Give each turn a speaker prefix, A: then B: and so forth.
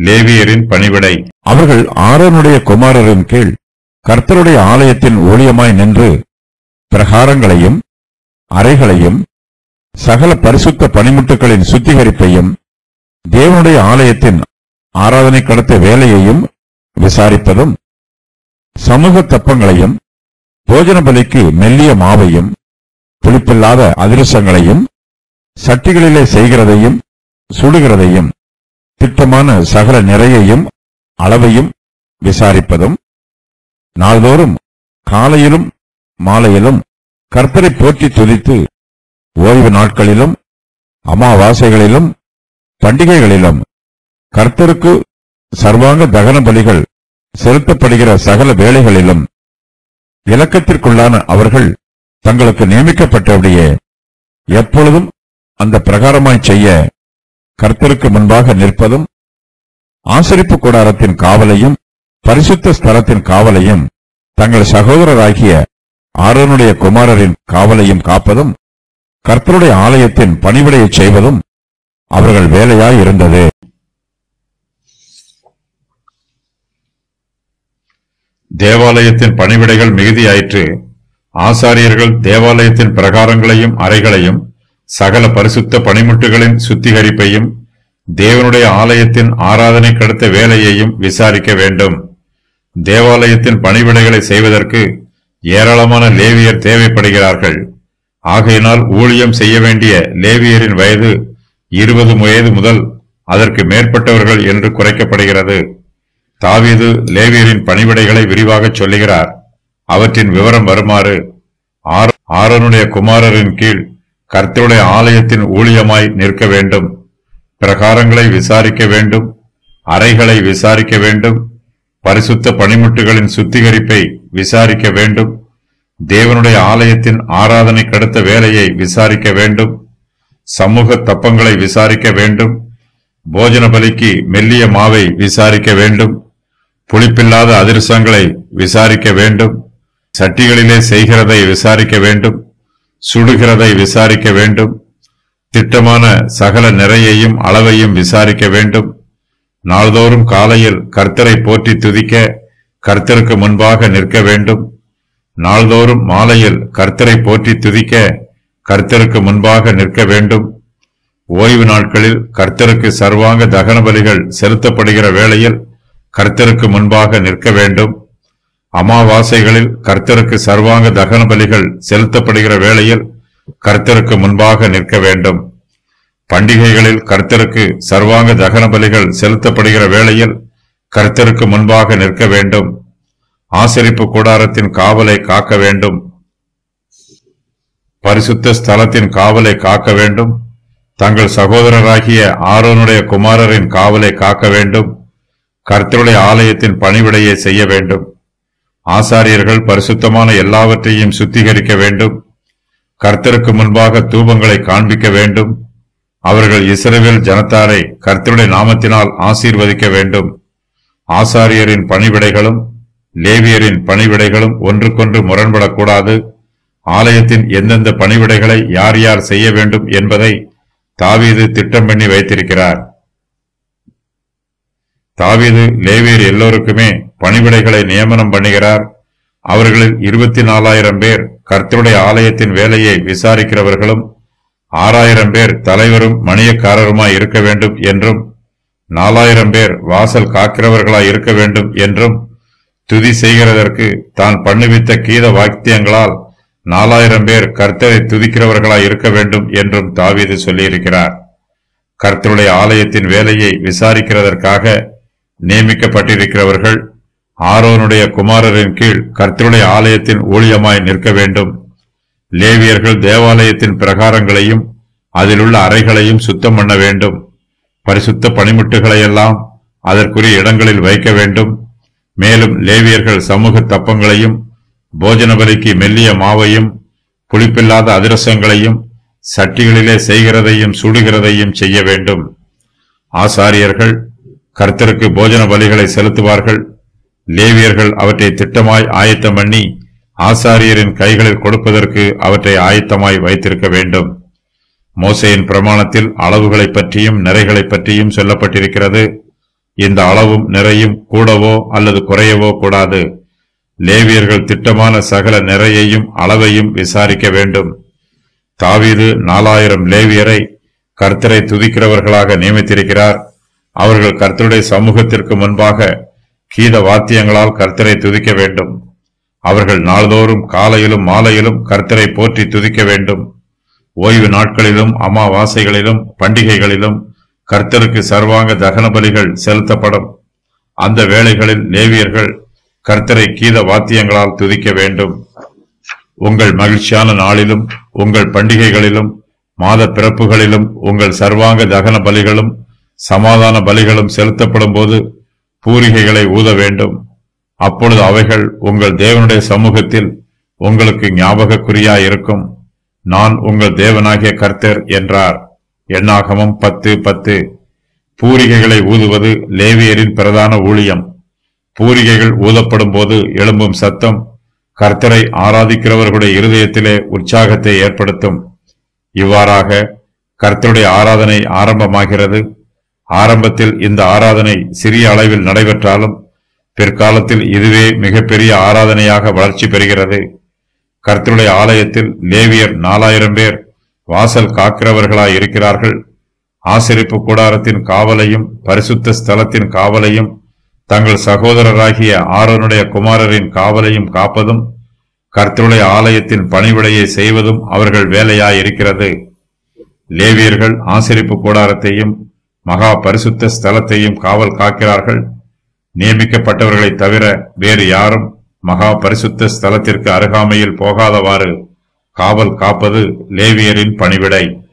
A: லேவியரின் பணிவிடை
B: அவர்கள் ஆரோனுடைய குமாரரின் கீழ் கர்த்தருடைய ஆலயத்தின் ஊழியமாய் நின்று பிரகாரங்களையும் அறைகளையும் சகல பரிசுத்த பணிமுட்டுகளின் சுத்திகரிப்பையும் தேவனுடைய ஆலயத்தின் ஆராதனை கடத்த வேலையையும் விசாரிப்பதும் சமூக தப்பங்களையும் போஜன பலிக்கு மெல்லிய மாவையும் புளிப்பில்லாத அதிரசங்களையும் சட்டிகளிலே செய்கிறதையும் சுடுகிறதையும் திட்டமான சகல நிறையையும் அளவையும் விசாரிப்பதும் நாள்தோறும் காலையிலும் மாலையிலும் கர்த்தரை போற்றி துதித்து ஓய்வு நாட்களிலும் அமாவாசைகளிலும் பண்டிகைகளிலும் கர்த்தருக்கு சர்வாங்க தகன பலிகள் செலுத்தப்படுகிற சகல வேளைகளிலும் இலக்கத்திற்குள்ளான அவர்கள் தங்களுக்கு நியமிக்கப்பட்டபடியே எப்பொழுதும் அந்த பிரகாரமாய் செய்ய கர்த்தருக்கு முன்பாக நிற்பதும் ஆசரிப்பு கூடாரத்தின் காவலையும் பரிசுத்த ஸ்தலத்தின் காவலையும் தங்கள் சகோதரராகிய ஆரோனுடைய குமாரரின் காவலையும் காப்பதும் கர்த்தருடைய ஆலயத்தின் பணிவிடையைச் செய்வதும் அவர்கள் வேலையாய் இருந்தது
A: தேவாலயத்தின் பணிவிடைகள் மிகுதியாயிற்று ஆசாரியர்கள் தேவாலயத்தின் பிரகாரங்களையும் அறைகளையும் சகல பரிசுத்த பணிமுட்டுகளின் சுத்திகரிப்பையும் தேவனுடைய ஆலயத்தின் ஆராதனை கடத்த வேலையையும் விசாரிக்க வேண்டும் தேவாலயத்தின் பணிவிடைகளை செய்வதற்கு ஏராளமான லேவியர் தேவைப்படுகிறார்கள் ஆகையினால் ஊழியம் செய்ய வேண்டிய லேவியரின் வயது இருபது வயது முதல் அதற்கு மேற்பட்டவர்கள் என்று குறைக்கப்படுகிறது தாவீது லேவியரின் பணிவிடைகளை விரிவாகச் சொல்லுகிறார் அவற்றின் விவரம் வருமாறு ஆர- ஆரோனுடைய குமாரரின் கீழ் கர்த்தருடைய ஆலயத்தின் ஊழியமாய் நிற்க வேண்டும் பிரகாரங்களை விசாரிக்க வேண்டும் அறைகளை விசாரிக்க வேண்டும் பரிசுத்த பணிமுட்டுகளின் சுத்திகரிப்பை விசாரிக்க வேண்டும் தேவனுடைய ஆலயத்தின் ஆராதனை கடத்த வேலையை விசாரிக்க வேண்டும் சமூக தப்பங்களை விசாரிக்க வேண்டும் போஜன பலிக்கு மெல்லிய மாவை விசாரிக்க வேண்டும் புளிப்பில்லாத அதிரசங்களை விசாரிக்க வேண்டும் சட்டிகளிலே செய்கிறதை விசாரிக்க வேண்டும் சுடுகிறதை விசாரிக்க வேண்டும் திட்டமான சகல நிறையையும் அளவையும் விசாரிக்க வேண்டும் நாள்தோறும் காலையில் கர்த்தரை போற்றி துதிக்க கர்த்தருக்கு முன்பாக நிற்க வேண்டும் நாள்தோறும் மாலையில் கர்த்தரை போற்றி துதிக்க கர்த்தருக்கு முன்பாக நிற்க வேண்டும் ஓய்வு நாட்களில் கர்த்தருக்கு சர்வாங்க தகன பலிகள் செலுத்தப்படுகிற வேளையில் கர்த்தருக்கு முன்பாக நிற்க வேண்டும் அமாவாசைகளில் கர்த்தருக்கு சர்வாங்க தகன பலிகள் செலுத்தப்படுகிற வேளையில் கர்த்தருக்கு முன்பாக நிற்க வேண்டும் பண்டிகைகளில் கர்த்தருக்கு சர்வாங்க தகன பலிகள் செலுத்தப்படுகிற வேளையில் கர்த்தருக்கு முன்பாக நிற்க வேண்டும் ஆசரிப்பு கூடாரத்தின் காவலை காக்க வேண்டும் பரிசுத்த ஸ்தலத்தின் காவலை காக்க வேண்டும் தங்கள் சகோதரராகிய ஆரோனுடைய குமாரரின் காவலை காக்க வேண்டும் கர்த்தருடைய ஆலயத்தின் பணிவிடையை செய்ய வேண்டும் ஆசாரியர்கள் பரிசுத்தமான எல்லாவற்றையும் சுத்திகரிக்க வேண்டும் கர்த்தருக்கு முன்பாக தூபங்களை காண்பிக்க வேண்டும் அவர்கள் இஸ்ரவேல் ஜனத்தாரை கர்த்தருடைய நாமத்தினால் ஆசீர்வதிக்க வேண்டும் ஆசாரியரின் பணிவிடைகளும் லேவியரின் பணிவிடைகளும் ஒன்றுக்கொன்று முரண்படக்கூடாது ஆலயத்தின் எந்தெந்த பணிவிடைகளை யார் யார் செய்ய வேண்டும் என்பதை தாவீது திட்டம் பண்ணி வைத்திருக்கிறார் தாவீது லேவியர் எல்லோருக்குமே பணிவிடைகளை நியமனம் பண்ணுகிறார் அவர்களில் இருபத்தி நாலாயிரம் பேர் கர்த்தருடைய ஆலயத்தின் வேலையை விசாரிக்கிறவர்களும் ஆறாயிரம் பேர் தலைவரும் மணியக்காரருமாய் இருக்க வேண்டும் என்றும் நாலாயிரம் பேர் வாசல் காக்கிறவர்களாய் இருக்க வேண்டும் என்றும் துதி செய்கிறதற்கு தான் பண்ணுவித்த கீத வாக்கியங்களால் நாலாயிரம் பேர் கர்த்தரை துதிக்கிறவர்களாய் இருக்க வேண்டும் என்றும் தாவீது சொல்லியிருக்கிறார் கர்த்தருடைய ஆலயத்தின் வேலையை விசாரிக்கிறதற்காக நியமிக்கப்பட்டிருக்கிறவர்கள் ஆரோனுடைய குமாரரின் கீழ் கர்த்தருடைய ஆலயத்தின் ஊழியமாய் நிற்க வேண்டும் லேவியர்கள் தேவாலயத்தின் பிரகாரங்களையும் அதிலுள்ள அறைகளையும் சுத்தம் பண்ண வேண்டும் பரிசுத்த பணிமுட்டுகளையெல்லாம் அதற்குரிய இடங்களில் வைக்க வேண்டும் மேலும் லேவியர்கள் சமூக தப்பங்களையும் போஜன பலிக்கு மெல்லிய மாவையும் புளிப்பில்லாத அதிரசங்களையும் சட்டிகளிலே செய்கிறதையும் சுடுகிறதையும் செய்ய வேண்டும் ஆசாரியர்கள் கர்த்தருக்கு போஜன பலிகளை செலுத்துவார்கள் லேவியர்கள் அவற்றை திட்டமாய் ஆயத்தம் பண்ணி ஆசாரியரின் கைகளில் கொடுப்பதற்கு அவற்றை ஆயத்தமாய் வைத்திருக்க வேண்டும் மோசையின் பிரமாணத்தில் அளவுகளைப் பற்றியும் நிறைகளைப் பற்றியும் சொல்லப்பட்டிருக்கிறது இந்த அளவும் நிறையும் கூடவோ அல்லது குறையவோ கூடாது லேவியர்கள் திட்டமான சகல நிறையையும் அளவையும் விசாரிக்க வேண்டும் தாவீது நாலாயிரம் லேவியரை கர்த்தரை துதிக்கிறவர்களாக நியமித்திருக்கிறார் அவர்கள் கர்த்தருடைய சமூகத்திற்கு முன்பாக கீத வாத்தியங்களால் கர்த்தரை துதிக்க வேண்டும் அவர்கள் நாள்தோறும் காலையிலும் மாலையிலும் கர்த்தரை போற்றி துதிக்க வேண்டும் ஓய்வு நாட்களிலும் அமாவாசைகளிலும் பண்டிகைகளிலும் கர்த்தருக்கு சர்வாங்க தகன பலிகள் செலுத்தப்படும் அந்த வேளைகளில் லேவியர்கள் கர்த்தரை கீத வாத்தியங்களால் துதிக்க வேண்டும் உங்கள் மகிழ்ச்சியான நாளிலும் உங்கள் பண்டிகைகளிலும் மாத பிறப்புகளிலும் உங்கள் சர்வாங்க தகன பலிகளும் சமாதான பலிகளும் செலுத்தப்படும் போது பூரிகைகளை ஊத வேண்டும் அப்பொழுது அவைகள் உங்கள் தேவனுடைய சமூகத்தில் உங்களுக்கு ஞாபகக்குறியாயிருக்கும் நான் உங்கள் தேவனாகிய கர்த்தர் என்றார் எண்ணாகமம் பத்து பத்து பூரிகைகளை ஊதுவது லேவியரின் பிரதான ஊழியம் பூரிகைகள் ஊதப்படும் போது எழும்பும் சத்தம் கர்த்தரை ஆராதிக்கிறவர்களுடைய இருதயத்திலே உற்சாகத்தை ஏற்படுத்தும் இவ்வாறாக கர்த்தருடைய ஆராதனை ஆரம்பமாகிறது ஆரம்பத்தில் இந்த ஆராதனை சிறிய அளவில் நடைபெற்றாலும் பிற்காலத்தில் இதுவே மிகப்பெரிய ஆராதனையாக வளர்ச்சி பெறுகிறது கர்த்தருடைய ஆலயத்தில் லேவியர் நாலாயிரம் பேர் வாசல் காக்கிறவர்களாய் இருக்கிறார்கள் ஆசிரிப்பு கூடாரத்தின் காவலையும் பரிசுத்த ஸ்தலத்தின் காவலையும் தங்கள் சகோதரராகிய ஆரோனுடைய குமாரரின் காவலையும் காப்பதும் கர்த்தருடைய ஆலயத்தின் பணிவிடையை செய்வதும் அவர்கள் வேலையாய் இருக்கிறது லேவியர்கள் ஆசிரிப்பு கூடாரத்தையும் மகா பரிசுத்த ஸ்தலத்தையும் காவல் காக்கிறார்கள் நியமிக்கப்பட்டவர்களைத் தவிர வேறு யாரும் மகா பரிசுத்த ஸ்தலத்திற்கு அருகாமையில் போகாதவாறு காவல் காப்பது லேவியரின் பணிவிடை